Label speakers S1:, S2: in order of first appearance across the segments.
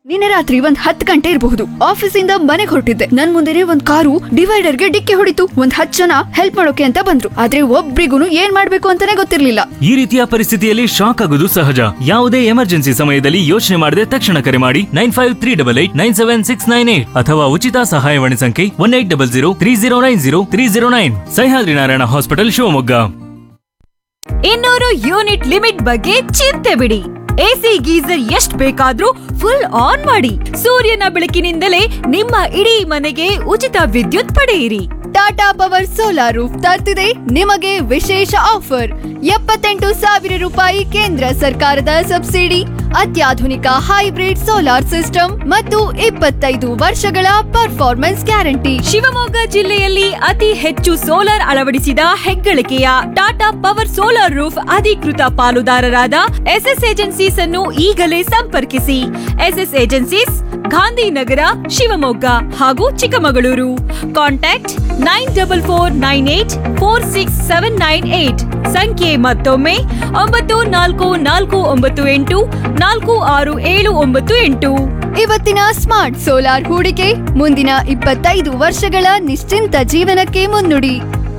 S1: ನಿನ್ನೆ ರಾತ್ರಿ ಒಂದ್ ಹತ್ತು ಗಂಟೆ ಇರಬಹುದು ಆಫೀಸಿಂದ ಮನೆಗೆ ಹೊರಟಿದ್ದೆ ನನ್ ಮುಂದೆನೆ ಒಂದ್ ಕಾರು ಡಿವೈಡರ್ಗೆ ಡಿಕ್ಕಿ ಹೊಡಿತು ಒಂದ್ ಹತ್ತು ಜನ ಹೆಲ್ಪ್ ಮಾಡೋಕೆ ಅಂತ ಬಂದ್ರು ಆದ್ರೆ ಒಬ್ರಿಗೂ ಏನ್ ಮಾಡ್ಬೇಕು ಅಂತಾನೆ ಗೊತ್ತಿರ್ಲಿಲ್ಲ
S2: ಈ ರೀತಿಯ ಪರಿಸ್ಥಿತಿಯಲ್ಲಿ ಶಾಕ್ ಆಗೋದು ಸಹಜ ಯಾವುದೇ ಎಮರ್ಜೆನ್ಸಿ ಸಮಯದಲ್ಲಿ ಯೋಚನೆ ಮಾಡದೆ ತಕ್ಷಣ ಕರೆ ಮಾಡಿ nine five three double eight nine seven six nine eight ಅಥವಾ ಉಚಿತ ಸಹಾಯವಾಣಿ ಸಂಖ್ಯೆ one eight double zero three zero nine zero three zero nine Sahyadri Narayana hospital Shivamogga
S3: ಇನ್ನೂರು ಯೂನಿಟ್ ಲಿಮಿಟ್ ಬಗ್ಗೆ ಚಿಂತೆ ಬಿಡಿ ಎಸಿ ಗೀಸರ್ ಎಷ್ಟ್ ಬೇಕಾದ್ರೂ ಫುಲ್ ಆನ್ ಮಾಡಿ ಸೂರ್ಯನ ಬೆಳಕಿನಿಂದಲೇ ನಿಮ್ಮ ಇಡೀ ಮನೆಗೆ ಉಚಿತ ವಿದ್ಯುತ್ ಪಡೆಯಿರಿ
S1: ಟಾಟಾ ಪವರ್ ಸೋಲಾರ್ ರೂಫ್ ತರ್ತಿದೆ ನಿಮಗೆ ವಿಶೇಷ ಆಫರ್ ಎಪ್ಪತ್ತೆಂಟು ಸಾವಿರ ರೂಪಾಯಿ ಕೇಂದ್ರ ಸರ್ಕಾರದ ಸಬ್ಸಿಡಿ ಅತ್ಯಾಧುನಿಕ ಹೈಬ್ರಿಡ್ ಸೋಲಾರ್ ಸಿಸ್ಟಮ್ ಮತ್ತು ಇಪ್ಪತ್ತೈದು ವರ್ಷಗಳ ಪರ್ಫಾರ್ಮೆನ್ಸ್ ಗ್ಯಾರಂಟಿ
S3: ಶಿವಮೊಗ್ಗ ಜಿಲ್ಲೆಯಲ್ಲಿ ಅತಿ ಹೆಚ್ಚು ಸೋಲಾರ್ ಅಳವಡಿಸಿದ ಹೆಗ್ಗಳಿಕೆಯ ಟಾಟಾ ಪವರ್ ಸೋಲಾರ್ ರೂಫ್ ಅಧಿಕೃತ ಪಾಲುದಾರರಾದ ಎಸ್ಎಸ್ ಏಜೆನ್ಸೀಸ್ ಅನ್ನು ಈಗಲೇ ಸಂಪರ್ಕಿಸಿ ಎಸ್ಎಸ್ ಏಜೆನ್ಸೀಸ್ ಗಾಂಧಿನಗರ ಶಿವಮೊಗ್ಗ ಹಾಗೂ Chikkamagaluru contact nine double four nine eight four six seven nine eight ಸಂಖ್ಯೆ ಮತ್ತೊಮ್ಮೆ ಒಂಬತ್ತು ನಾಲ್ಕು ನಾಲ್ಕು ಒಂಬತ್ತು ಎಂಟು ನಾಲ್ಕು ಆರು ಏಳು ಒಂಬತ್ತು ಎಂಟು
S1: ಇವತ್ತಿನ ಸ್ಮಾರ್ಟ್ ಸೋಲಾರ್ ಹೂಡಿಕೆ ಮುಂದಿನ ಇಪ್ಪತ್ತೈದು ವರ್ಷಗಳ ನಿಶ್ಚಿಂತ ಜೀವನಕ್ಕೆ ಮುನ್ನುಡಿ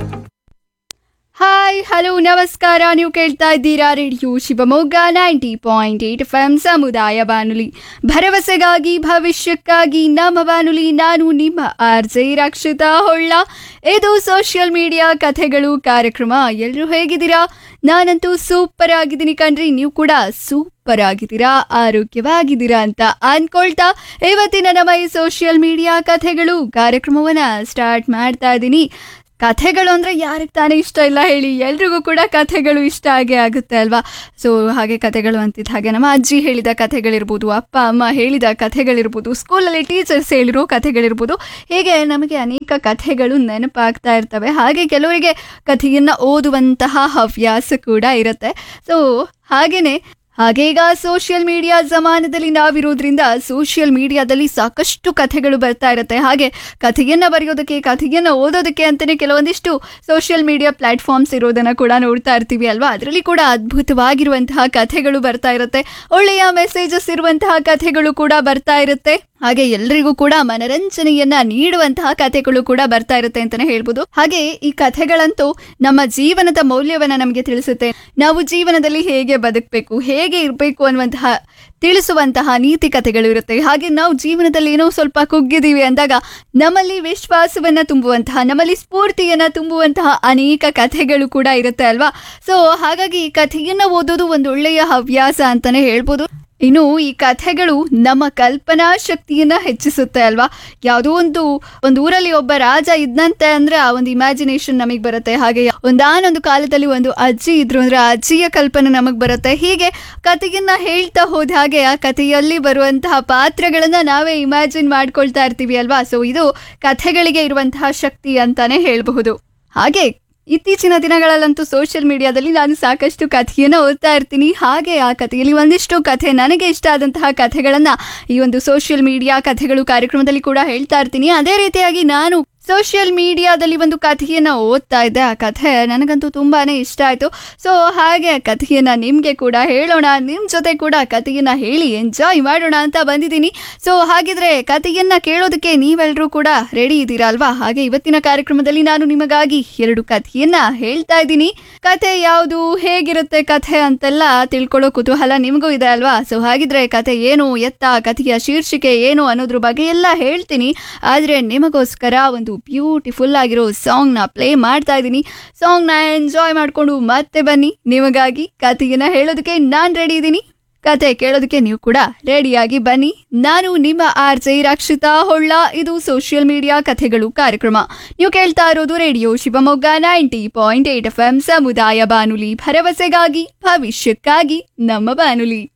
S1: ಹಾಯ್ ಹಲೋ ನಮಸ್ಕಾರ ನೀವು ಕೇಳ್ತಾ ಇದ್ದೀರಾ radio Shivamogga ninety point eight F M ಸಮುದಾಯ ಬಾನುಲಿ ಭರವಸೆಗಾಗಿ ಭವಿಷ್ಯಕ್ಕಾಗಿ ನಮ್ಮ ಬಾನುಲಿ ನಾನು ನಿಮ್ಮ ಆರ್ ಜೆ ರಕ್ಷಿತಾ ಹೊಳ್ಳ ಇದು ಸೋಷಿಯಲ್ ಮೀಡಿಯಾ ಕಥೆಗಳು ಕಾರ್ಯಕ್ರಮ ಎಲ್ಲರೂ ಹೇಗಿದ್ದೀರಾ ನಾನಂತೂ ಸೂಪರ್ ಆಗಿದ್ದೀನಿ ಕಣ್ರಿ ನೀವು ಕೂಡ ಸೂಪರ್ ಆಗಿದ್ದೀರಾ ಆರೋಗ್ಯವಾಗಿದ್ದೀರಾ ಅಂತ ಅನ್ಕೊಳ್ತಾ ಇವತ್ತಿನ ನಮ್ಮ ಈ ಸೋಷಿಯಲ್ ಮೀಡಿಯಾ ಕಥೆಗಳು ಕಾರ್ಯಕ್ರಮವನ್ನ ಸ್ಟಾರ್ಟ್ ಮಾಡ್ತಾ ಇದ್ದೀನಿ ಕಥೆಗಳು ಅಂದರೆ ಯಾರಿಗೆ ತಾನೇ ಇಷ್ಟ ಇಲ್ಲ ಹೇಳಿ ಎಲ್ರಿಗೂ ಕೂಡ ಕಥೆಗಳು ಇಷ್ಟ ಆಗೇ ಆಗುತ್ತೆ ಅಲ್ವಾ ಸೊ ಹಾಗೆ ಕಥೆಗಳು ಅಂತಿದ್ದ ಹಾಗೆ ನಮ್ಮ ಅಜ್ಜಿ ಹೇಳಿದ ಕಥೆಗಳಿರ್ಬೋದು ಅಪ್ಪ ಅಮ್ಮ ಹೇಳಿದ ಕಥೆಗಳಿರ್ಬೋದು ಸ್ಕೂಲಲ್ಲಿ ಟೀಚರ್ಸ್ ಹೇಳಿರೋ ಕಥೆಗಳಿರ್ಬೋದು ಹೀಗೆ ನಮಗೆ ಅನೇಕ ಕಥೆಗಳು ನೆನಪಾಗ್ತಾ ಇರ್ತವೆ ಹಾಗೆ ಕೆಲವರಿಗೆ ಕಥೆಯನ್ನು ಓದುವಂತಹ ಹವ್ಯಾಸ ಕೂಡ ಇರುತ್ತೆ ಸೊ ಹಾಗೆಯೇ ಹಾಗೆ ಈಗ ಸೋಷಿಯಲ್ ಮೀಡಿಯಾ ಜಮಾನದಲ್ಲಿ ನಾವಿರೋದ್ರಿಂದ ಸೋಷಿಯಲ್ ಮೀಡಿಯಾದಲ್ಲಿ ಸಾಕಷ್ಟು ಕಥೆಗಳು ಬರ್ತಾ ಇರುತ್ತೆ ಹಾಗೆ ಕಥೆಯನ್ನ ಬರೆಯೋದಕ್ಕೆ ಕಥೆಯನ್ನ ಓದೋದಕ್ಕೆ ಅಂತಲೇ ಕೆಲವೊಂದಿಷ್ಟು ಸೋಷಿಯಲ್ ಮೀಡಿಯಾ ಪ್ಲಾಟ್ಫಾರ್ಮ್ಸ್ ಇರೋದನ್ನ ಕೂಡ ನೋಡ್ತಾ ಇರ್ತೀವಿ ಅಲ್ವಾ ಅದರಲ್ಲಿ ಕೂಡ ಅದ್ಭುತವಾಗಿರುವಂತಹ ಕಥೆಗಳು ಬರ್ತಾ ಇರುತ್ತೆ ಒಳ್ಳೆಯ ಮೆಸೇಜಸ್ ಇರುವಂತಹ ಕಥೆಗಳು ಕೂಡ ಬರ್ತಾ ಇರುತ್ತೆ ಹಾಗೆ ಎಲ್ರಿಗೂ ಕೂಡ ಮನರಂಜನೆಯನ್ನ ನೀಡುವಂತಹ ಕಥೆಗಳು ಕೂಡ ಬರ್ತಾ ಇರುತ್ತೆ ಅಂತಾನೆ ಹೇಳ್ಬೋದು ಹಾಗೆ ಈ ಕಥೆಗಳಂತೂ ನಮ್ಮ ಜೀವನದ ಮೌಲ್ಯವನ್ನ ನಮಗೆ ತಿಳಿಸುತ್ತೆ ನಾವು ಜೀವನದಲ್ಲಿ ಹೇಗೆ ಬದುಕಬೇಕು ಹೇಗೆ ಇರಬೇಕು ಅನ್ನುವಂತಹ ತಿಳಿಸುವಂತಹ ನೀತಿ ಕಥೆಗಳು ಇರುತ್ತೆ ಹಾಗೆ ನಾವು ಜೀವನದಲ್ಲಿ ಏನೋ ಸ್ವಲ್ಪ ಕುಗ್ಗಿದೀವಿ ಅಂದಾಗ ನಮ್ಮಲ್ಲಿ ವಿಶ್ವಾಸವನ್ನ ತುಂಬುವಂತಹ ನಮ್ಮಲ್ಲಿ ಸ್ಫೂರ್ತಿಯನ್ನ ತುಂಬುವಂತಹ ಅನೇಕ ಕಥೆಗಳು ಕೂಡ ಇರುತ್ತೆ ಅಲ್ವಾ ಸೊ ಹಾಗಾಗಿ ಈ ಕಥೆಯನ್ನ ಓದೋದು ಒಂದು ಒಳ್ಳೆಯ ಹವ್ಯಾಸ ಅಂತಾನೆ ಹೇಳ್ಬೋದು ಇನ್ನು ಈ ಕಥೆಗಳು ನಮ್ಮ ಕಲ್ಪನಾ ಶಕ್ತಿಯನ್ನ ಹೆಚ್ಚಿಸುತ್ತೆ ಅಲ್ವಾ ಯಾವುದೋ ಒಂದು ಒಂದು ಊರಲ್ಲಿ ಒಬ್ಬ ರಾಜ ಇದ್ದಂತೆ ಅಂದ್ರೆ ಆ ಒಂದು ಇಮ್ಯಾಜಿನೇಷನ್ ನಮಗೆ ಬರುತ್ತೆ ಹಾಗೆ ಒಂದಾನೊಂದು ಕಾಲದಲ್ಲಿ ಒಂದು ಅಜ್ಜಿ ಇದ್ರು ಅಂದ್ರೆ ಆ ಅಜ್ಜಿಯ ಕಲ್ಪನೆ ನಮಗೆ ಬರುತ್ತೆ ಹೀಗೆ ಕಥೆಯನ್ನ ಹೇಳ್ತಾ ಹೋದ ಹಾಗೆ ಆ ಕಥೆಯಲ್ಲಿ ಬರುವಂತಹ ಪಾತ್ರಗಳನ್ನ ನಾವೇ ಇಮ್ಯಾಜಿನ್ ಮಾಡ್ಕೊಳ್ತಾ ಇರ್ತೀವಿ ಅಲ್ವಾ ಸೊ ಇದು ಕಥೆಗಳಿಗೆ ಇರುವಂತಹ ಶಕ್ತಿ ಅಂತಾನೆ ಹೇಳಬಹುದು ಹಾಗೆ ಇತ್ತೀಚಿನ ದಿನಗಳಲ್ಲಂತೂ ಸೋಷಿಯಲ್ ಮೀಡಿಯಾದಲ್ಲಿ ನಾನು ಸಾಕಷ್ಟು ಕಥೆಯನ್ನು ಓದ್ತಾ ಇರ್ತೀನಿ ಹಾಗೆ ಆ ಕಥೆಯಲ್ಲಿ ಒಂದಿಷ್ಟು ಕಥೆ ನನಗೆ ಇಷ್ಟ ಆದಂತಹ ಕಥೆಗಳನ್ನ ಈ ಒಂದು ಸೋಷಿಯಲ್ ಮೀಡಿಯಾ ಕಥೆಗಳು ಕಾರ್ಯಕ್ರಮದಲ್ಲಿ ಕೂಡ ಹೇಳ್ತಾ ಇರ್ತೀನಿ ಅದೇ ರೀತಿಯಾಗಿ ನಾನು ಸೋಷಿಯಲ್ ಮೀಡಿಯಾದಲ್ಲಿ ಒಂದು ಕಥೆಯನ್ನು ಓದ್ತಾ ಇದ್ದೆ ಆ ಕಥೆ ನನಗಂತೂ ತುಂಬಾನೇ ಇಷ್ಟ ಆಯಿತು ಸೊ ಹಾಗೆ ಆ ಕಥೆಯನ್ನು ನಿಮಗೆ ಕೂಡ ಹೇಳೋಣ ನಿಮ್ಮ ಜೊತೆ ಕೂಡ ಕಥೆಯನ್ನು ಹೇಳಿ ಎಂಜಾಯ್ ಮಾಡೋಣ ಅಂತ ಬಂದಿದ್ದೀನಿ ಸೊ ಹಾಗಿದ್ರೆ ಕಥೆಯನ್ನು ಕೇಳೋದಕ್ಕೆ ನೀವೆಲ್ಲರೂ ಕೂಡ ರೆಡಿ ಇದ್ದೀರಾ ಅಲ್ವಾ ಹಾಗೆ ಇವತ್ತಿನ ಕಾರ್ಯಕ್ರಮದಲ್ಲಿ ನಾನು ನಿಮಗಾಗಿ ಎರಡು ಕಥೆಯನ್ನ ಹೇಳ್ತಾ ಇದ್ದೀನಿ ಕಥೆ ಯಾವುದು ಹೇಗಿರುತ್ತೆ ಕಥೆ ಅಂತೆಲ್ಲ ತಿಳ್ಕೊಳ್ಳೋ ಕುತೂಹಲ ನಿಮಗೂ ಇದೆ ಅಲ್ವಾ ಸೊ ಹಾಗಿದ್ರೆ ಕಥೆ ಏನು ಎತ್ತ ಕಥೆಯ ಶೀರ್ಷಿಕೆ ಏನು ಅನ್ನೋದ್ರ ಬಗ್ಗೆ ಎಲ್ಲ ಹೇಳ್ತೀನಿ ಆದರೆ ನಿಮಗೋಸ್ಕರ ಒಂದು ಬ್ಯೂಟಿಫುಲ್ ಆಗಿರೋ ಸಾಂಗ್ನ ಪ್ಲೇ ಮಾಡ್ತಾ ಇದ್ದೀನಿ ಸಾಂಗ್ನ ಎಂಜಾಯ್ ಮಾಡಿಕೊಂಡು ಮತ್ತೆ ಬನ್ನಿ ನಿಮಗಾಗಿ ಕಥೆಯನ್ನ ಹೇಳೋದಕ್ಕೆ ನಾನು ರೆಡಿ ಇದ್ದೀನಿ ಕತೆ ಕೇಳೋದಕ್ಕೆ ನೀವು ಕೂಡ ರೆಡಿಯಾಗಿ ಬನ್ನಿ ನಾನು ನಿಮ್ಮ ಆರ್ ಜೆ ರಕ್ಷಿತಾ ಹೊಳ್ಳ ಇದು ಸೋಷಿಯಲ್ ಮೀಡಿಯಾ ಕಥೆಗಳು ಕಾರ್ಯಕ್ರಮ ನೀವು ಕೇಳ್ತಾ ಇರೋದು radio Shivamogga ninety point eight F M ಸಮುದಾಯ ಬಾನುಲಿ ಭರವಸೆಗಾಗಿ ಭವಿಷ್ಯಕ್ಕಾಗಿ ನಮ್ಮ ಬಾನುಲಿ